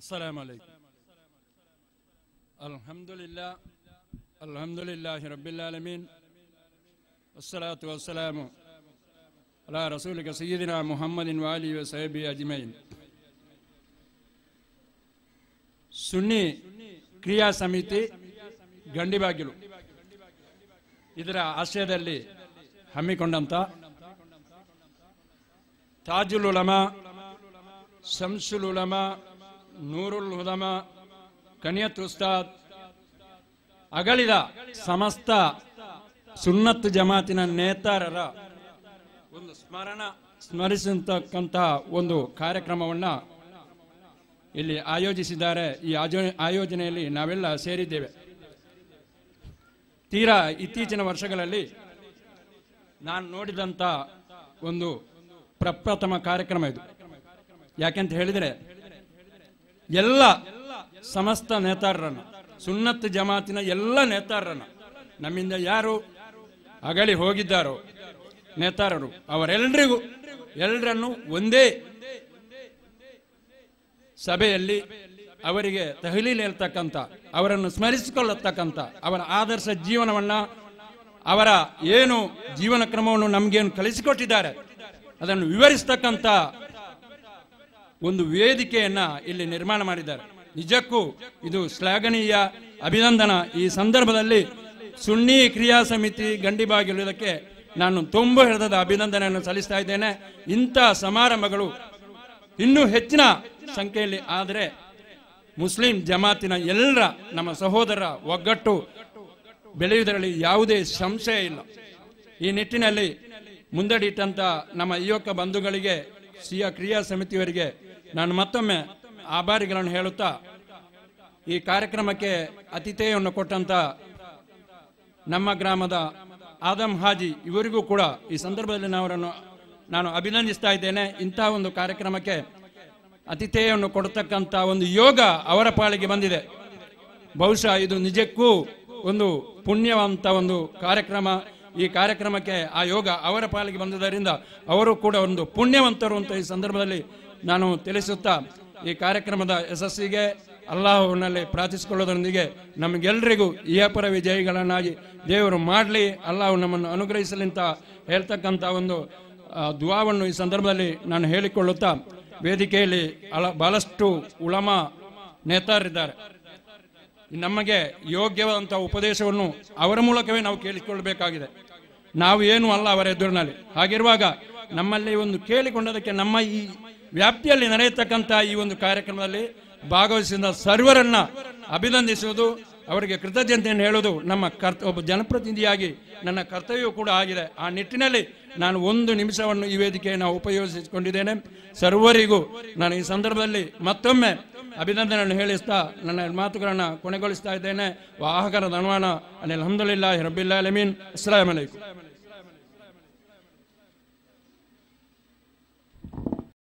السلام عليكم الحمد لله الحمد لله رب العالمين والصلاة والسلام على رسولك سيدنا محمد وآله وصحبه أجمعين ಸುನ್ನಿ ಕ್ರಿಯಾ ಸಮಿತಿ ಗಂಡಿಬಾಗಿಲು ಇದರ ಆಶ್ರಯದಲ್ಲಿ ಹಮ್ಮಿಕೊಂಡಂತ ತಾಜುಲ್ ಉಲಮಾ ಶಂಸುಲ್ ಉಲಮಾ ನೂರುಲ್ ಹುದಮ ಕನಿಯತ್ ಉಸ್ತಾದ್ ಅಗಲಿದ ಸಮಸ್ತ ಸುನ್ನತ್ ಜಮಾತಿನ ನೇತಾರರ ಒಂದು ಸ್ಮರಣ ಸ್ಮರಿಸತಕ್ಕಂತಹ ಒಂದು ಕಾರ್ಯಕ್ರಮವನ್ನು ಇಲ್ಲಿ ಆಯೋಜಿಸಿದ್ದಾರೆ ಈ ಆಜೋ- ಆಯೋಜನೆಯಲ್ಲಿ ನಾವೆಲ್ಲ ಸೇರಿದ್ದೇವೆ ತೀರಾ ಇತ್ತೀಚಿನ ವರ್ಷಗಳಲ್ಲಿ ನಾನು ನೋಡಿದಂಥ ಒಂದು ಪ್ರಪ್ರಥಮ ಕಾರ್ಯಕ್ರಮ ಇದು ಯಾಕೆಂತ ಹೇಳಿದರೆ ಎಲ್ಲ ಸಮಸ್ತ ನೇತಾರರನ್ನ ಸುನ್ನತ್ ಜಮಾತಿನ ಎಲ್ಲ ನೇತಾರರನ್ನ ನಮ್ಮಿಂದ ಯಾರು ಅಗಲಿ ಹೋಗಿದ್ದಾರೋ ನೇತಾರರು ಅವರೆಲ್ಲರಿಗೂ ಎಲ್ಲರನ್ನು ಒಂದೇ ಸಭೆಯಲ್ಲಿ ಅವರಿಗೆ ತಹಲೀಲ್ ಹೇಳ್ತಕ್ಕಂಥ ಅವರನ್ನು ಸ್ಮರಿಸಿಕೊಳ್ಳತಕ್ಕಂಥ ಅವರ ಆದರ್ಶ ಜೀವನವನ್ನ ಅವರ ಏನು ಜೀವನ ಕ್ರಮವನ್ನು ನಮಗೇನು ಕಲಿಸಿಕೊಟ್ಟಿದ್ದಾರೆ ಅದನ್ನು ವಿವರಿಸ್ತಕ್ಕಂಥ ಒಂದು ವೇದಿಕೆಯನ್ನ ಇಲ್ಲಿ ನಿರ್ಮಾಣ ಮಾಡಿದ್ದಾರೆ ನಿಜಕ್ಕೂ ಇದು ಶ್ಲಾಘನೀಯ ಅಭಿನಂದನ ಈ ಸಂದರ್ಭದಲ್ಲಿ ಸುನ್ನಿ ಕ್ರಿಯಾ ಸಮಿತಿ ಗಂಡಿಬಾಗಿರುವುದಕ್ಕೆ ನಾನು ತುಂಬ ಹೃದಯದ ಅಭಿನಂದನೆಯನ್ನು ಸಲ್ಲಿಸ್ತಾ ಇದ್ದೇನೆ ಇಂಥ ಸಮಾರಂಭಗಳು ಇನ್ನೂ ಹೆಚ್ಚಿನ ಸಂಖ್ಯೆಯಲ್ಲಿ ಆದರೆ ಮುಸ್ಲಿಂ ಜಮಾತಿನ ಎಲ್ಲರ ನಮ್ಮ ಸಹೋದರ ಒಗ್ಗಟ್ಟು ಬೆಳೆಯುವುದರಲ್ಲಿ ಯಾವುದೇ ಸಂಶಯ ಇಲ್ಲ ಈ ನಿಟ್ಟಿನಲ್ಲಿ ಮುಂದಡಿಟ್ಟಂತ ನಮ್ಮ ಯುವಕ ಬಂಧುಗಳಿಗೆ ಸಿಯ ಕ್ರಿಯಾ ಸಮಿತಿಯವರಿಗೆ ನಾನು ಮತ್ತೊಮ್ಮೆ ಆಭಾರಿಗಳನ್ನು ಹೇಳುತ್ತಾ ಈ ಕಾರ್ಯಕ್ರಮಕ್ಕೆ ಅತಿಥೇಯವನ್ನು ಕೊಟ್ಟಂತ ನಮ್ಮ ಗ್ರಾಮದ ಆದಮ್ ಹಾಜಿ ಇವರಿಗೂ ಕೂಡ ಈ ಸಂದರ್ಭದಲ್ಲಿ ನಾನು ಅವರನ್ನು ನಾನು ಅಭಿನಂದಿಸ್ತಾ ಇದ್ದೇನೆ ಇಂತಹ ಒಂದು ಕಾರ್ಯಕ್ರಮಕ್ಕೆ ಅತಿಥೇಯವನ್ನು ಕೊಡತಕ್ಕಂಥ ಒಂದು ಯೋಗ ಅವರ ಪಾಲಿಗೆ ಬಂದಿದೆ ಬಹುಶಃ ಇದು ನಿಜಕ್ಕೂ ಒಂದು ಪುಣ್ಯವಂತ ಒಂದು ಕಾರ್ಯಕ್ರಮ ಈ ಕಾರ್ಯಕ್ರಮಕ್ಕೆ ಆ ಯೋಗ ಅವರ ಪಾಲಿಗೆ ಬಂದುದರಿಂದ ಅವರು ಕೂಡ ಒಂದು ಪುಣ್ಯವಂತರು ಅಂತ ಈ ಸಂದರ್ಭದಲ್ಲಿ ನಾನು ತಿಳಿಸುತ್ತಾ ಈ ಕಾರ್ಯಕ್ರಮದ ಯಶಸ್ಸಿಗೆ ಅಲ್ಲಾಹುನಲ್ಲಿ ಪ್ರಾರ್ಥಿಸಿಕೊಳ್ಳೋದರೊಂದಿಗೆ ನಮಗೆಲ್ಲರಿಗೂ ಇಹಪರ ವಿಜಯಿಗಳನ್ನಾಗಿ ದೇವರು ಮಾಡಲಿ ಅಲ್ಲಾಹು ನಮ್ಮನ್ನು ಅನುಗ್ರಹಿಸಲಿ ಅಂತ ಹೇಳ್ತಕ್ಕಂಥ ಒಂದು ಆ, ದುವಾವನ್ನು ಈ ಸಂದರ್ಭದಲ್ಲಿ ನಾನು ಹೇಳಿಕೊಳ್ಳುತ್ತಾ ವೇದಿಕೆಯಲ್ಲಿ ಅಲ ಬಹಳಷ್ಟು ಉಳಮ ನೇತಾರರಿದ್ದಾರೆ ನಮಗೆ ಯೋಗ್ಯವಾದಂಥ ಉಪದೇಶವನ್ನು ಅವರ ಮೂಲಕವೇ ನಾವು ಕೇಳಿಕೊಳ್ಳಬೇಕಾಗಿದೆ ನಾವು ಏನು ಅಲ್ಲ ಅವರ ಎದುರಿನಲ್ಲಿ ಹಾಗಿರುವಾಗ ನಮ್ಮಲ್ಲಿ ಒಂದು ಕೇಳಿಕೊಂಡದಕ್ಕೆ ನಮ್ಮ ಈ ವ್ಯಾಪ್ತಿಯಲ್ಲಿ ನಡೆಯತಕ್ಕಂಥ ಈ ಒಂದು ಕಾರ್ಯಕ್ರಮದಲ್ಲಿ ಭಾಗವಹಿಸಿದ ಸರ್ವರನ್ನ ಅಭಿನಂದಿಸುವುದು ಅವರಿಗೆ ಕೃತಜ್ಞತೆಯನ್ನು ಹೇಳುವುದು ನಮ್ಮ ಕರ್ತ ಒಬ್ಬ ಜನಪ್ರತಿನಿಧಿಯಾಗಿ ನನ್ನ ಕರ್ತವ್ಯವೂ ಕೂಡ ಆಗಿದೆ ಆ ನಿಟ್ಟಿನಲ್ಲಿ ನಾನು ಒಂದು ನಿಮಿಷವನ್ನು ಈ ವೇದಿಕೆಯನ್ನು ಉಪಯೋಗಿಸಿಕೊಂಡಿದ್ದೇನೆ ಸರ್ವರಿಗೂ ನಾನು ಈ ಸಂದರ್ಭದಲ್ಲಿ ಮತ್ತೊಮ್ಮೆ ಅಭಿನಂದನೆಯನ್ನು ಹೇಳಿಸ್ತಾ ನನ್ನ ಮಾತುಗಳನ್ನು ಕೊನೆಗೊಳಿಸ್ತಾ ಇದ್ದೇನೆ ವಾಹಕರ ಧನವಾನ ಅಲ್ಲಿ ಅಲ್ಹಮ್ದುಲಿಲ್ಲಾಹಿ ರಬ್ಬಿಲ್ ಆಲಮೀನ್ ಅಸ್ಸಲಾಮ್ ಅಲೈಕುಂ